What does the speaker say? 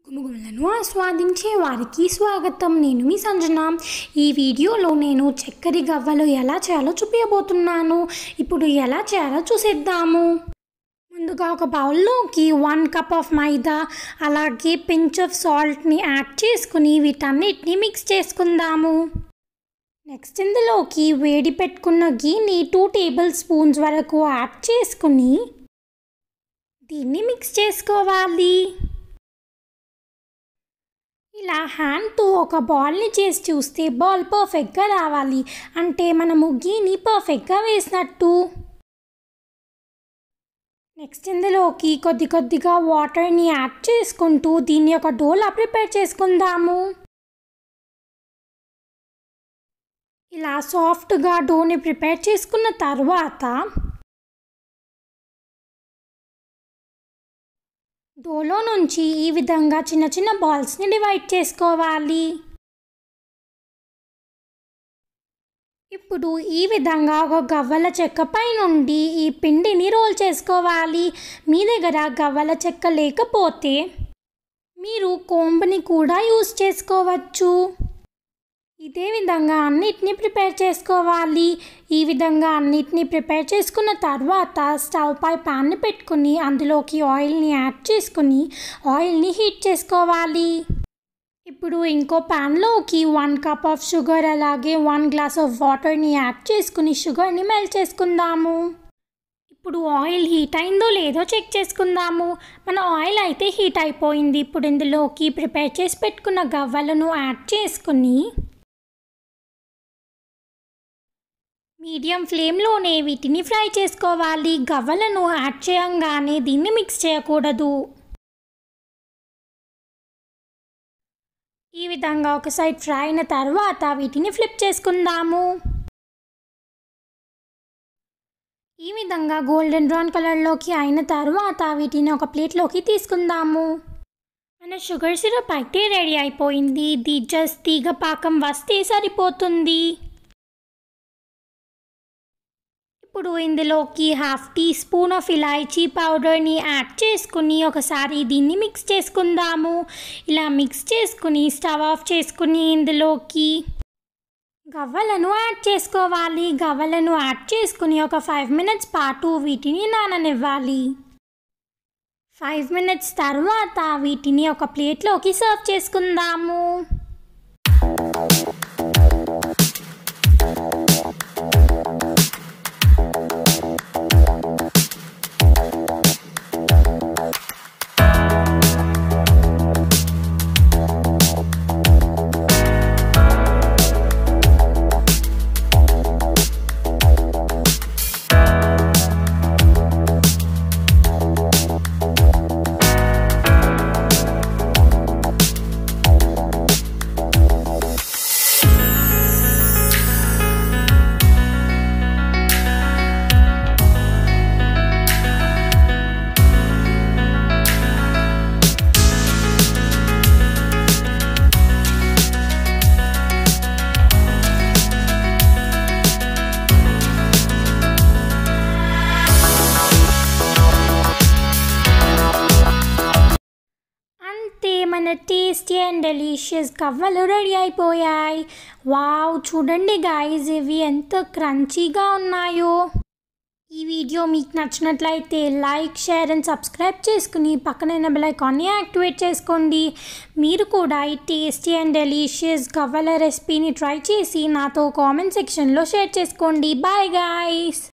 గుమగుమలను ఆస్వాదించే వారికి స్వాగతం నేను మీ సంజన ఈ వీడియోలో నేను చక్కెర గవ్వలు ఎలా చేయాలో చూపించబోతున్నాను ఇప్పుడు ఎలా చేయాలో చూసేద్దాము ముందుగా ఒక బౌల్లోకి వన్ కప్ ఆఫ్ మైదా అలాగే పించ్ ఆఫ్ సాల్ట్ని యాడ్ చేసుకుని వీటన్నిటిని మిక్స్ చేసుకుందాము నెక్స్ట్ ఇందులోకి వేడి పెట్టుకున్న గీని టూ టేబుల్ స్పూన్స్ వరకు యాడ్ చేసుకుని దీన్ని మిక్స్ చేసుకోవాలి ఇలా హ్యాండ్తో ఒక బాల్ని చేసి చూస్తే బాల్ పర్ఫెక్ట్గా రావాలి అంటే మనము గీని పర్ఫెక్ట్గా వేసినట్టు నెక్స్ట్ ఇందులోకి కొద్ది కొద్దిగా వాటర్ని యాడ్ చేసుకుంటూ దీన్ని ఒక డోలా ప్రిపేర్ చేసుకుందాము ఇలా సాఫ్ట్గా డోని ప్రిపేర్ చేసుకున్న తర్వాత డోలో నుంచి ఈ విధంగా చిన్న చిన్న బాల్స్ని డివైడ్ చేసుకోవాలి ఇప్పుడు ఈ విధంగా ఒక గవ్వల చెక్కపై నుండి ఈ పిండిని రోల్ చేసుకోవాలి మీ దగ్గర గవ్వల చెక్క లేకపోతే మీరు కోంబని కూడా యూస్ చేసుకోవచ్చు ఇదే విధంగా అన్నిటిని ప్రిపేర్ చేసుకోవాలి ఈ విధంగా అన్నిటిని ప్రిపేర్ చేసుకున్న తర్వాత స్టవ్ పై ప్యాన్ని పెట్టుకుని అందులోకి ఆయిల్ని యాడ్ చేసుకుని ఆయిల్ని హీట్ చేసుకోవాలి ఇప్పుడు ఇంకో ప్యాన్లోకి వన్ కప్ ఆఫ్ షుగర్ అలాగే వన్ గ్లాస్ ఆఫ్ వాటర్ని యాడ్ చేసుకుని షుగర్ని మెల్ట్ చేసుకుందాము ఇప్పుడు ఆయిల్ హీట్ అయిందో లేదో చెక్ చేసుకుందాము మన ఆయిల్ అయితే హీట్ అయిపోయింది ఇప్పుడు ఇందులోకి ప్రిపేర్ చేసి పెట్టుకున్న గవ్వలను యాడ్ చేసుకుని మీడియం ఫ్లేమ్లోనే వీటిని ఫ్రై చేసుకోవాలి గవ్వలను యాడ్ చేయంగానే దీన్ని మిక్స్ చేయకూడదు ఈ విధంగా ఒక సైడ్ ఫ్రై అయిన తర్వాత వీటిని ఫ్లిప్ చేసుకుందాము ఈ విధంగా గోల్డెన్ బ్రౌన్ కలర్లోకి అయిన తర్వాత వీటిని ఒక ప్లేట్లోకి తీసుకుందాము మన షుగర్ సిరప్ అయితే రెడీ అయిపోయింది ఇది జస్ట్ తీగ పాకం వస్తే సరిపోతుంది ఇప్పుడు ఇందులోకి హాఫ్ టీ స్పూన్ ఆఫ్ ఇలాచీ పౌడర్ని యాడ్ చేసుకుని ఒకసారి దీన్ని మిక్స్ చేసుకుందాము ఇలా మిక్స్ చేసుకుని స్టవ్ ఆఫ్ చేసుకుని ఇందులోకి గవ్వలను యాడ్ చేసుకోవాలి గవ్వలను యాడ్ చేసుకుని ఒక ఫైవ్ మినిట్స్ పాటు వీటిని నాననివ్వాలి ఫైవ్ మినిట్స్ తర్వాత వీటిని ఒక ప్లేట్లోకి సర్వ్ చేసుకుందాము అంతే మన టేస్టీ అండ్ డెలీషియస్ కవ్వలు రెడీ అయిపోయాయి వావ్ చూడండి గాయస్ ఇవి ఎంత క్రంచీగా ఉన్నాయో ఈ వీడియో మీకు నచ్చినట్లయితే లైక్ షేర్ అండ్ సబ్స్క్రైబ్ చేసుకుని పక్కన బెల్ ఐకాన్ని యాక్టివేట్ చేసుకోండి మీరు కూడా ఈ టేస్టీ అండ్ డెలీషియస్ గవ్వల రెసిపీని ట్రై చేసి నాతో కామెంట్ సెక్షన్లో షేర్ చేసుకోండి బాయ్ గాయస్